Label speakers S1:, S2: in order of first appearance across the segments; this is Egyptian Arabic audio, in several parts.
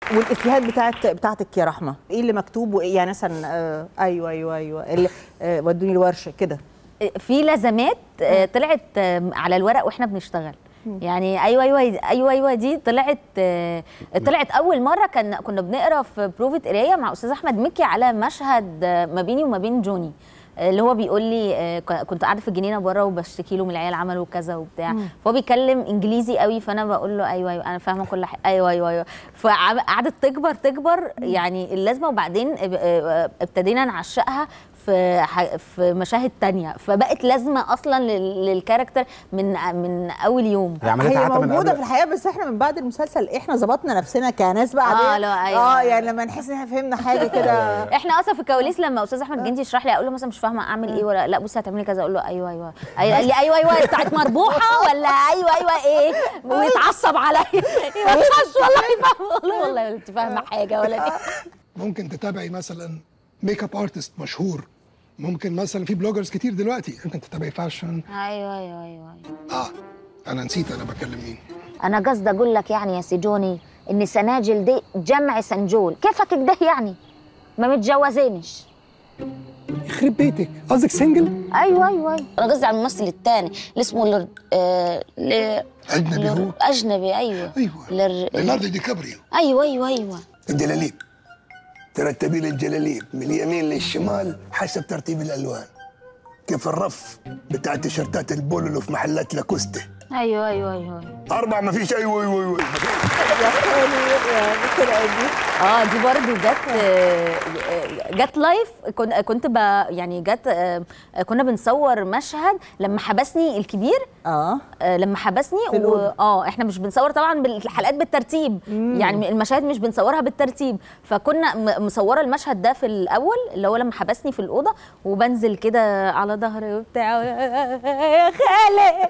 S1: والافيهات بتاعت بتاعتك يا رحمه ايه اللي مكتوب وايه يعني مثلا آه ايوه ايوه ايوه اللي آه ودوني الورشه كده
S2: في لازمات آه، طلعت آه، على الورق واحنا بنشتغل يعني ايوه ايوه ايوه ايوه دي طلعت آه، طلعت اول مره كان كنا بنقرا في بروفة قرايه مع استاذ احمد مكي على مشهد آه، ما بيني وما بين جوني آه، اللي هو بيقول لي آه، ك- كنت قاعده في الجنينه بره وبشتكي له من العيال عملوا كذا وبتاع فهو بيتكلم انجليزي قوي فانا بقول له ايوه ايوه انا فاهمه كل حاجه ايوه ايوه ايوه فقعدت تكبر تكبر يعني اللازمه وبعدين اب- آه، ابتدينا نعشقها في ح- في مشاهد تانية فبقت لازمه اصلا لل- للكاركتر من من اول يوم
S3: هي عملتها
S1: هي
S3: حتى من
S1: موجوده
S3: قبل
S1: في الحقيقه بس احنا من بعد المسلسل احنا ظبطنا نفسنا كناس بقى
S2: آه،
S1: عادية.
S2: لا، أيوة.
S1: اه يعني لما نحس ان احنا فهمنا حاجه كده
S2: احنا اصلا في الكواليس لما استاذ احمد جندي يشرح لي اقول له مثلا مش فاهمه اعمل ايه ولا لا بصي هتعملي كذا اقول له ايوه ايوه أيوة قال لي ايوه ايوه بتاعت مربوحه ولا ايوه ايوه ايه ويتعصب عليا ما تخش والله فاهمه والله والله انت فاهمه حاجه ولا دي
S4: ممكن تتابعي مثلا ميك اب ارتست مشهور ممكن مثلا في بلوجرز كتير دلوقتي ممكن تتابعي فاشن
S2: ايوه ايوه ايوه ايوه
S4: اه انا نسيت انا بكلم مين
S5: انا قصدي اقول لك يعني يا سيجوني ان سناجل دي جمع سنجول كيفك كده يعني ما متجوزينش
S4: يخرب بيتك قصدك سنجل
S5: ايوه ايوه ايوه انا قصدي على الممثل الثاني اللي اسمه لر... آه... ل...
S4: اجنبي
S5: لر...
S4: هو
S5: اجنبي ايوه
S4: ايوه
S5: لر...
S4: ليوناردو دي كابريو
S5: ايوه ايوه ايوه
S6: الجلاليب ترتبي لي الجلاليب من اليمين للشمال حسب ترتيب الالوان كيف الرف بتاع تيشرتات البولو اللي في محلات لاكوستا
S5: ايوه ايوه ايوه
S6: اربع ما فيش ايوه ايوه ايوه
S2: اه دي برضو جت آه، جت لايف كنت كنت ب يعني جت آه، كنا بنصور مشهد لما حبسني الكبير
S1: اه
S2: آه، لما حبسني
S1: في
S2: و...
S1: الأوضة.
S2: اه احنا مش بنصور طبعا بالحلقات بالترتيب يعني المشاهد مش بنصورها بالترتيب فكنا م- مصوره المشهد ده في الاول اللي هو لما حبسني في الاوضه وبنزل كده على ظهري وبتاع يا خالي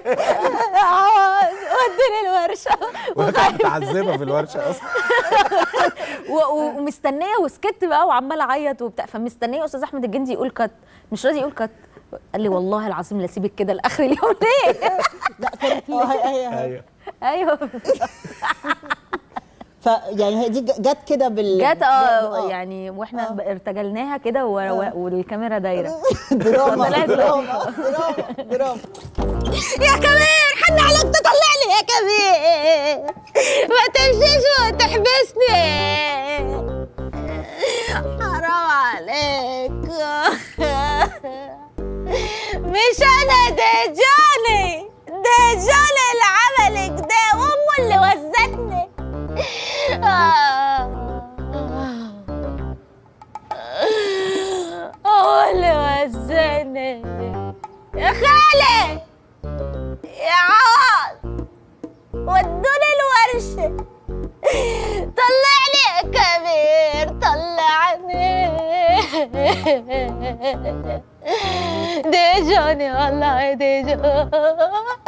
S2: وديني الورشه
S3: وهي كانت متعذبه في الورشه اصلا
S2: و- و- ومستنيه وسكت بقى وعماله اعيط وبتاع فمستنيه استاذ احمد الجندي يقول كت مش راضي يقول كت قال لي والله العظيم لا اسيبك كده لاخر اليوم ليه؟
S1: اه هي هي
S3: ايوه
S2: ايوه
S1: فيعني هي دي جت كده بال
S2: جت اه يعني واحنا ب- ارتجلناها كده و- و- والكاميرا دايره
S1: دراما
S2: طلعت
S1: دراما دراما دراما
S5: يا كبير حن عليك تطلع لي يا كبير ما تمشيش وتحبسني حرام عليك مش انا ده جوني ده جوني اللي عمل كده وامه اللي وزتني هو اللي وزني يا خالي يا عوض ودوني الورشة طلعني يا كبير طلعني دي جوني والله دي جوني